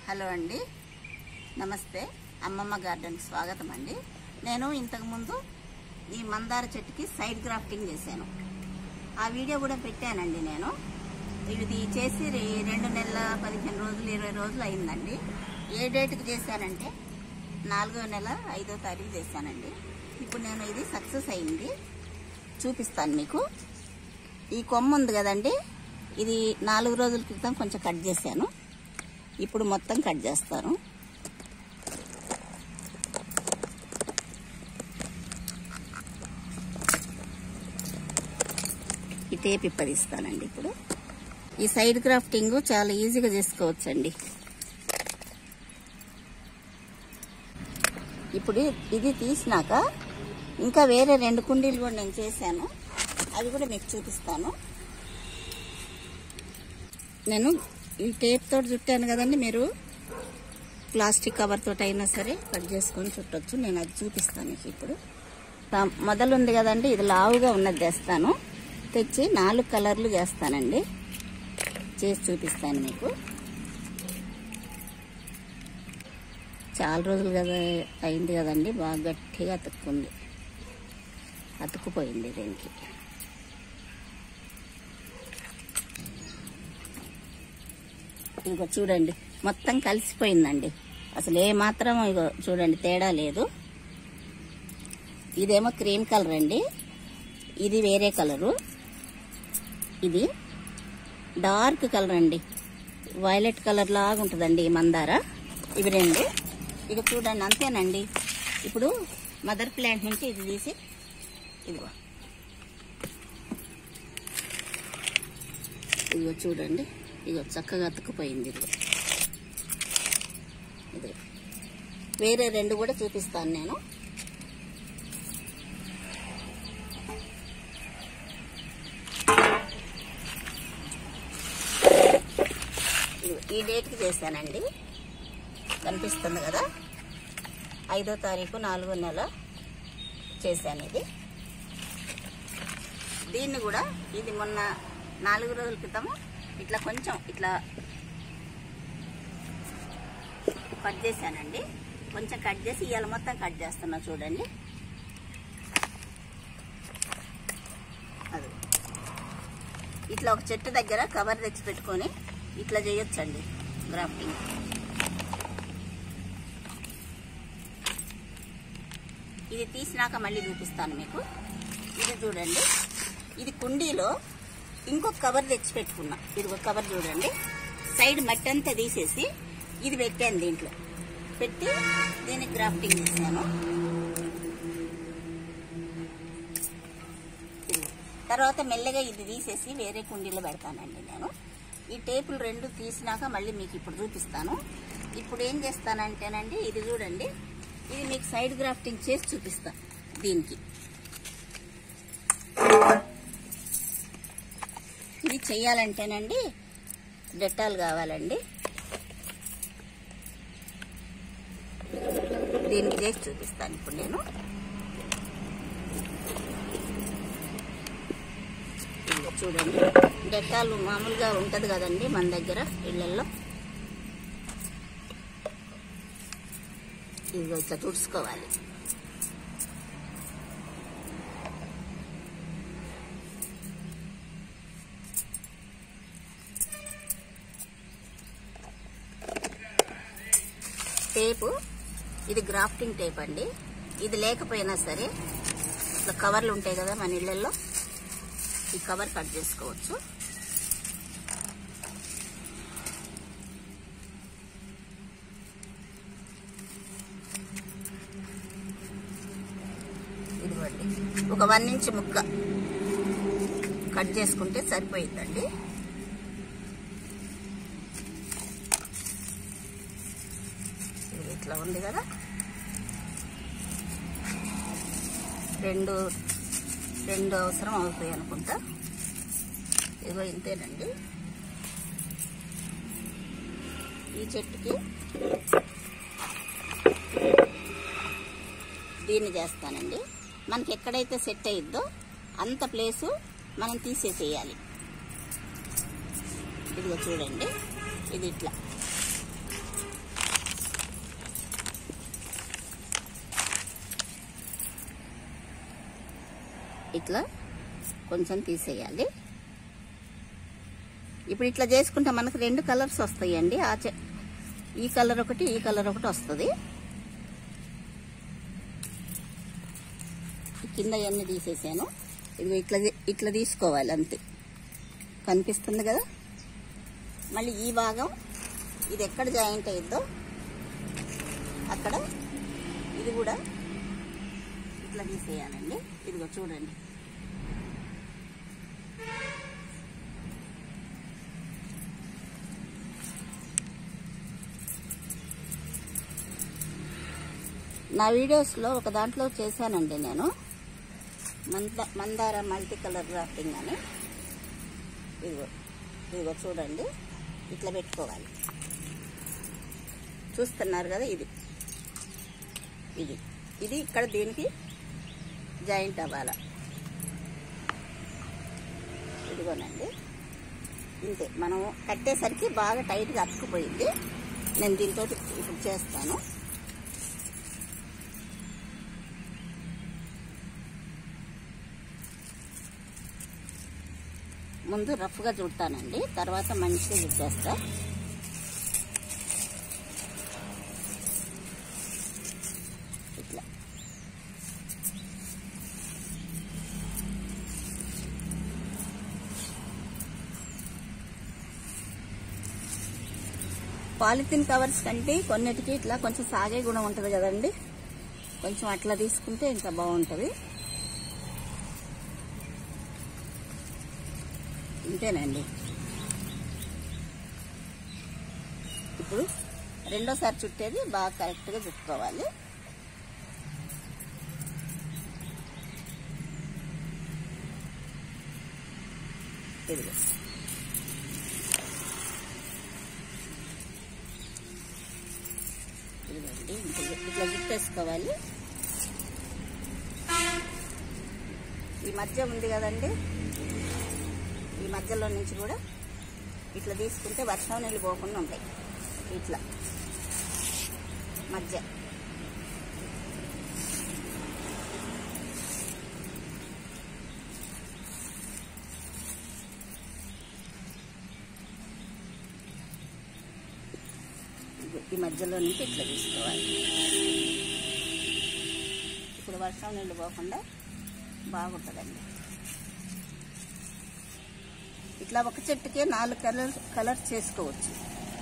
Hello అండి నమస్తే అమ్మమ్మ గార్డెన్కి స్వాగతం అండి నేను ఇంతకుముందు ఈ మందార చెట్టుకి సైడ్ గ్రాఫ్టింగ్ చేశాను ఆ వీడియో కూడా పెట్టానండి నేను ఇది చేసి రె- రెండు నెలల పదిహేను రోజులు ఇరవై రోజులు అయిందండి ఏ డేట్కి చేశానంటే నాలుగో నెల ఐదో తారీఖు చేశానండి ఇప్పుడు నేను ఇది సక్సెస్ అయింది చూపిస్తాను మీకు ఈ కొమ్మ ఉంది కదండి ఇది నాలుగు రోజుల క్రితం కొంచెం కట్ చేశాను ఇప్పుడు మొత్తం కట్ చేస్తాను ఈ టేప్ ఇప్పదిస్తానండి ఇప్పుడు ఈ సైడ్ క్రాఫ్టింగ్ చాలా ఈజీగా చేసుకోవచ్చండి ఇప్పుడు ఇది తీసినాక ఇంకా వేరే రెండు కుండీలు కూడా నేను చేశాను అవి కూడా మీకు చూపిస్తాను నేను ఈ టేప్ తోటి చుట్టాను కదండి మీరు ప్లాస్టిక్ కవర్ తోటి అయినా సరే కట్ చేసుకొని చుట్టొచ్చు నేను అది చూపిస్తాను మీకు ఇప్పుడు తా- మొదలు ఉంది కదండి ఇది లావుగా ఉన్నది తెస్తాను తెచ్చి నాలుగు కలర్లు చేస్తానండి చేసి చూపిస్తాను మీకు చాలా రోజులు కదా అయింది కదండి బాగా గట్టిగా అతుక్కుంది అతుక్కుపోయింది దీనికి ఇగో చూడండి మొత్తం కలిసిపోయిందండి అసలు ఏ మాత్రం ఇగో చూడండి తేడా లేదు ఇదేమో క్రీమ్ కలర్ అండి ఇది వేరే కలరు ఇది డార్క్ కలర్ అండి వైలెట్ కలర్ లాగా ఉంటుందండి ఈ మందార ఇవి రెండు ఇక చూడండి అంతేనండి ఇప్పుడు మదర్ ప్లాంట్ నుంచి ఇది తీసి ఇదిగో ఇదిగో చూడండి ఇదిగో చక్కగా అతుక్కుపోయింది ఇదిగో ఇదిగో వేరే రెండు కూడా చూపిస్తాను నేను ఇదిగో ఈ డేట్కి చేశానండి కనిపిస్తుంది కదా ఐదో తారీఖు నాలుగో నెల చేశాను ఇది దీన్ని కూడా ఇది మొన్న నాలుగు రోజుల క్రితము ఇట్లా కొంచెం ఇట్లా కట్ చేశానండి కొంచెం కట్ చేసి ఇవాళ మొత్తం కట్ చేస్తున్నా చూడండి అది ఇట్లా ఒక చెట్టు దగ్గర కవర్ తెచ్చి పెట్టుకొని ఇట్లా చేయొచ్చండి గ్రాఫ్టింగ్ ఇది తీసినాక మళ్ళీ చూపిస్తాను మీకు ఇది చూడండి ఇది కుండీలో ఇంకొక కవర్ తెచ్చి పెట్టుకున్నా ఇది ఒక కవర్ చూడండి సైడ్ మట్టి అంతా తీసేసి ఇది పెట్టాను దీంట్లో పెట్టి దీనికి గ్రాఫ్టింగ్ చేశాను ఇది. తర్వాత మెల్లగా ఇది తీసేసి వేరే కుండీలో పెడతానండి నేను ఈ టేపులు రెండు తీసినాక మళ్ళీ మీకు ఇప్పుడు చూపిస్తాను ఇప్పుడు ఏం చేస్తానంటేనండి ఇది చూడండి ఇది మీకు సైడ్ గ్రాఫ్టింగ్ చేసి చూపిస్తా దీనికి ఇది చెయ్యాలంటేనండి డెట్టాలు కావాలండి దీనికి చేసి చూపిస్తాను ఇప్పుడు నేను ఇదిగో చూడండి డెట్టాలు మామూలుగా ఉంటది కదండి మన దగ్గర ఇళ్ళల్లో ఇదిగో ఇట్లా తుడుచుకోవాలి టేపు ఇది గ్రాఫ్టింగ్ టేప్ అండి ఇది లేకపోయినా సరే ఇట్లా కవర్లు ఉంటాయి కదా మన ఇళ్ళల్లో ఈ కవర్ కట్ చేసుకోవచ్చు ఇదిగోండి ఒక వన్ ఇంచ్ ముక్క కట్ చేసుకుంటే సరిపోయిందండి ఇది ఇట్లా ఉంది కదా రెండు రెండు అవసరం అవుతాయి అనుకుంటా ఇదిగో ఇంతేనండి ఈ చెట్టుకి దీన్ని చేస్తానండి మనకి ఎక్కడైతే సెట్ అయ్యిద్దో అంత ప్లేసు మనం తీసేసేయాలి ఇదిగో చూడండి ఇది ఇట్లా ఇట్లా కొంచెం తీసేయాలి ఇప్పుడు ఇట్లా చేసుకుంటే మనకు రెండు కలర్స్ వస్తాయండి ఆ చె ఈ కలర్ ఒకటి ఈ కలర్ ఒకటి వస్తుంది కింద అన్నీ తీసేసాను ఇది ఇట్లా ఇట్లా తీసుకోవాలి అంతే కనిపిస్తుంది కదా మళ్ళీ ఈ భాగం ఇది ఎక్కడ జాయింట్ అయ్యిద్దో అక్కడ ఇది కూడా ఇట్లా తీసేయాలండి ఇదిగో చూడండి నా వీడియోస్లో ఒక దాంట్లో చేశానండి నేను మంద మందార మల్టీ కలర్ గ్రాఫ్టింగ్ అని ఇదిగో ఇదిగో చూడండి ఇట్లా పెట్టుకోవాలి చూస్తున్నారు కదా ఇది ఇది ఇది ఇక్కడ దీనికి జాయింట్ అవ్వాలి ఇదిగోనండి ఇంతే మనం కట్టేసరికి బాగా టైట్గా అతుక్కుపోయింది నేను దీంతో ఇప్పుడు చేస్తాను ముందు రఫ్గా చుడతానండి తర్వాత మంచిగా చుట్టేస్తా ఇట్లా పాలిథిన్ కవర్స్ కంటే కొన్నిటికి ఇట్లా కొంచెం సాగే గుణం ఉంటుంది కదండి కొంచెం అట్లా తీసుకుంటే ఇంకా బాగుంటుంది ఇంతేనండి ఇప్పుడు రెండోసారి చుట్టేది బాగా కరెక్ట్గా చుట్టుకోవాలి ఇదిగో ఇదిగోండి ఇంత ఇట్లా చుట్టేసుకోవాలి ఈ మధ్య ఉంది కదండి ఈ మధ్యలో నుంచి కూడా ఇట్లా తీసుకుంటే వర్షం నీళ్ళు పోకుండా ఉంటాయి ఇట్లా మధ్య ఇదిగో ఈ మధ్యలో నుంచి ఇట్లా తీసుకోవాలి ఇప్పుడు వర్షం నీళ్ళు పోకుండా బాగుంటుందండి ఇట్లా ఒక చెట్టుకే నాలుగు కలర్ కలర్స్ చేసుకోవచ్చు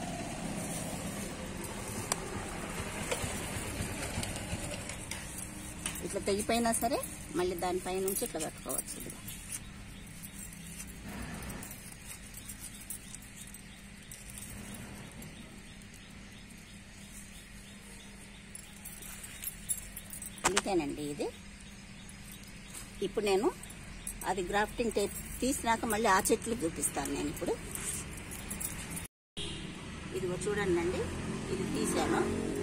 ఇట్లా తెగిపోయినా సరే మళ్ళీ దానిపై నుంచి ఇట్లా కట్టుకోవచ్చు ఇదిగో. ఇంతేనండి ఇది ఇప్పుడు నేను అది గ్రాఫ్టింగ్ టేప్ తీసినాక మళ్ళీ ఆ చెట్లు చూపిస్తాను నేను ఇప్పుడు ఇదిగో చూడండి అండి ఇది తీసాను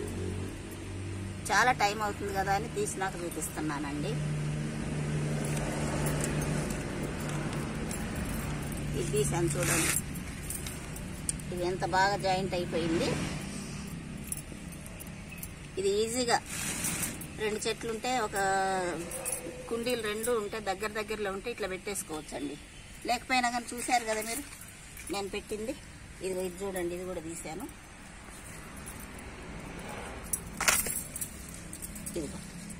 చాలా టైం అవుతుంది కదా అని తీసినాక చూపిస్తున్నానండి ఇది తీసాను చూడండి ఇది ఎంత బాగా జాయింట్ అయిపోయింది ఇది ఈజీగా రెండు చెట్లు ఉంటే ఒక కుండీలు రెండు ఉంటే దగ్గర దగ్గరలో ఉంటే ఇట్లా పెట్టేసుకోవచ్చండి లేకపోయినా కానీ చూశారు కదా మీరు నేను పెట్టింది ఇది ఇది చూడండి ఇది కూడా తీశాను ఇదిగో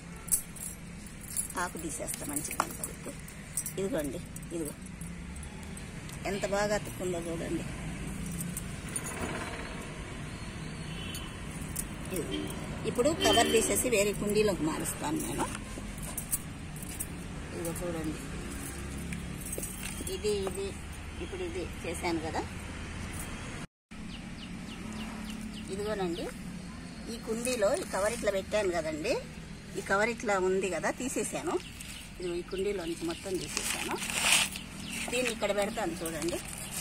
ఆకు తీసేస్తా మంచిగా కనపడుద్ది ఇదిగోండి ఇదిగో ఎంత బాగా అతుక్కుందో చూడండి ఇదిగో ఇప్పుడు కవర్ తీసేసి వేరే కుండీలోకి మారుస్తాను నేను ఇదిగో చూడండి ఇది ఇది ఇప్పుడు ఇది చేశాను కదా ఇదిగోనండి ఈ కుండీలో ఈ కవర్ ఇట్లా పెట్టాను కదండి ఈ కవర్ ఇట్లా ఉంది కదా తీసేసాను ఇది ఈ కుండీలో నుంచి మొత్తం తీసేసాను దీన్ని ఇక్కడ పెడతాను చూడండి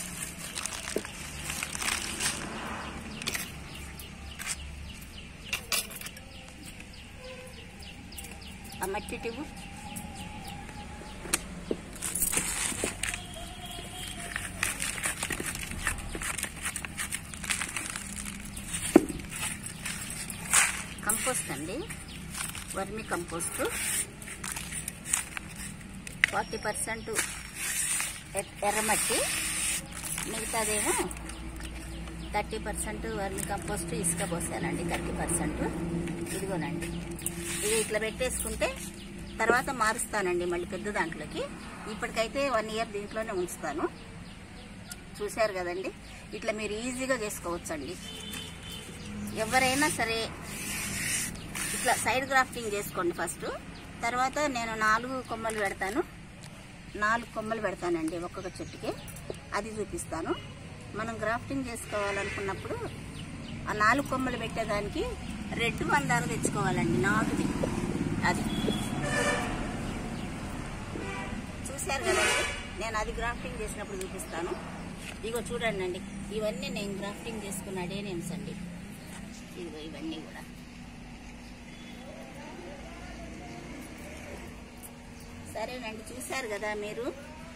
ఆ మట్టి టివ్వు కంపోస్ట్ అండి వర్మి కంపోస్ట్ ఫార్టీ పర్సెంట్ ఎర్రమట్టి మిగతాదేమో థర్టీ పర్సెంట్ వర్మి కంపోస్ట్ ఇసుక పోసానండి థర్టీ పర్సెంట్ ఇదిగోనండి ఇది ఇట్లా పెట్టేసుకుంటే తర్వాత మారుస్తానండి మళ్ళీ పెద్ద దాంట్లోకి ఇప్పటికైతే వన్ ఇయర్ దీంట్లోనే ఉంచుతాను చూశారు కదండి ఇట్లా మీరు ఈజీగా చేసుకోవచ్చండి ఎవరైనా సరే ఇట్లా సైడ్ గ్రాఫ్టింగ్ చేసుకోండి ఫస్ట్ తర్వాత నేను నాలుగు కొమ్మలు పెడతాను నాలుగు కొమ్మలు పెడతానండి ఒక్కొక్క చెట్టుకి అది చూపిస్తాను మనం గ్రాఫ్టింగ్ చేసుకోవాలనుకున్నప్పుడు ఆ నాలుగు కొమ్మలు పెట్టేదానికి రెడ్ మందారం తెచ్చుకోవాలండి నాటుది అది చూశారు కదండి నేను అది గ్రాఫ్టింగ్ చేసినప్పుడు చూపిస్తాను ఇగో చూడండి అండి ఇవన్నీ నేను గ్రాఫ్టింగ్ చేసుకున్న అడేనియమ్స్ అండి ఇదిగో ఇవన్నీ కూడా సరేనండి చూశారు కదా మీరు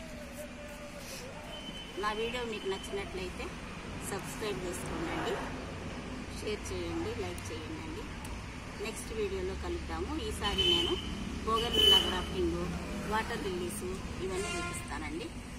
నా వీడియో మీకు నచ్చినట్లయితే సబ్స్క్రైబ్ చేసుకోండి షేర్ చేయండి లైక్ చేయండి అండి నెక్స్ట్ వీడియోలో కలుద్దాము ఈసారి నేను బోగన్విల్లా గ్రాఫ్టింగ్ వాటర్ లిల్లీస్ ఇవన్నీ చూపిస్తానండి